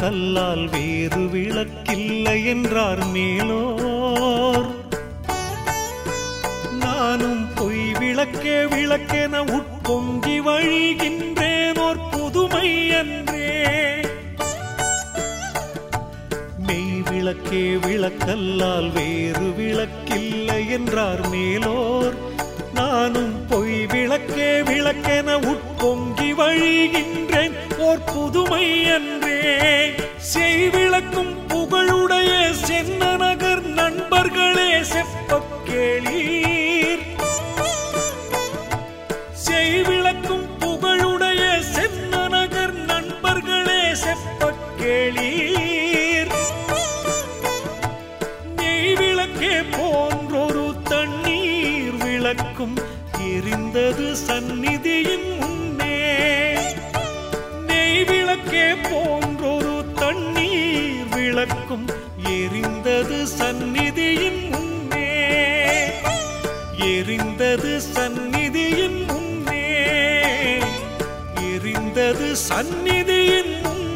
விளக்கல்லால் வேறு விளக்கில்லை என்றார் மேலோர் நானும் பொய் விளக்கே விளக்கென உட்பொங்கி வழிகின்றேன் ஓர் புதுமை அன்றே மெய் விளக்கே விளக்கல்லால் வேறு விளக்கில்லை என்றார் மேலோர் நானும் பொய் விளக்கே விளக்கென உட்பொங்கி வழிகின்றேன் ஓர் புதுமை அன்றே செய் விளக்கும் புகழுடைய சென்ன நகர் நண்பர்களே செப்பக் கேளீர் செய் விளக்கும் புகழுடைய சென்ன நகர் நண்பர்களே செப்பக் கேளீர் நெய் விளக்கே போன்றொரு தண்ணீர் விளக்கும் எரிந்தது சந்நிதியின் முன்னே நெய் விளக்கே போன்றொரு தண்ணீர் விளக்கும் எரிந்தது சந்நிதியின் முன்னே எரிந்தது சந்நிதியின் முன்னே எரிந்தது சந்நிதியின் முன்னே